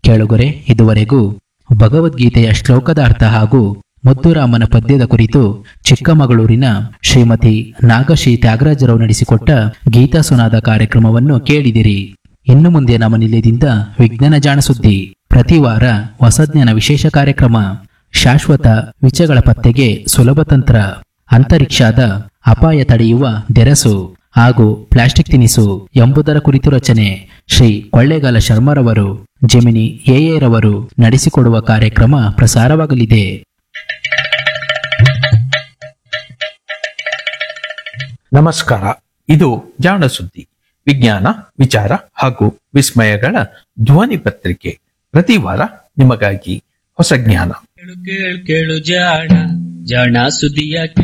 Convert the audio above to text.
ಕೇಳುಗರೆ ಇದುವರೆಗೂ ಭಗವದ್ಗೀತೆಯ ಶ್ಲೋಕದ ಅರ್ಥ ಹಾಗೂ ಮುದ್ದುರಾಮನ ಪದ್ಯದ ಕುರಿತು ಚಿಕ್ಕಮಗಳೂರಿನ ಶ್ರೀಮತಿ ನಾಗಶ್ರೀ ತ್ಯಾಗರಾಜರಾವ್ ನಡೆಸಿಕೊಟ್ಟ ಗೀತಾ ಸುನಾದ ಕಾರ್ಯಕ್ರಮವನ್ನು ಕೇಳಿದಿರಿ ಇನ್ನು ಮುಂದೆ ನಮ್ಮ ನಿಲಯದಿಂದ ವಿಜ್ಞಾನ ಜಾಣ ಸುದ್ದಿ ಪ್ರತಿ ವಾರ ಹೊಸಜ್ಞಾನ ವಿಶೇಷ ಕಾರ್ಯಕ್ರಮ ಶಾಶ್ವತ ವಿಚಗಳ ಪತ್ತೆಗೆ ಸುಲಭ ತಂತ್ರ ಅಂತರಿಕ್ಷದ ಅಪಾಯ ತಡೆಯುವ ದೆರಸು ಹಾಗೂ ಪ್ಲಾಸ್ಟಿಕ್ ತಿನಿಸು ಎಂಬುದರ ಕುರಿತು ರಚನೆ ಶ್ರೀ ಕೊಳ್ಳೇಗಾಲ ಶರ್ಮರವರು ಜೆಮಿನಿ ಎಎರವರು ನಡೆಸಿಕೊಡುವ ಕಾರ್ಯಕ್ರಮ ಪ್ರಸಾರವಾಗಲಿದೆ ನಮಸ್ಕಾರ ಇದು ಜಾಣ ಸುದ್ದಿ ವಿಜ್ಞಾನ ವಿಚಾರ ಹಾಗೂ ವಿಸ್ಮಯಗಳ ಧ್ವನಿ ಪತ್ರಿಕೆ ಪ್ರತಿ ವಾರ ನಿಮಗಾಗಿ ಹೊಸ ಜ್ಞಾನ ಕೇಳು ಕೇಳು ಕೇಳು ಜಾಣ ಜಾಣ ಸುದ್ದಿಯ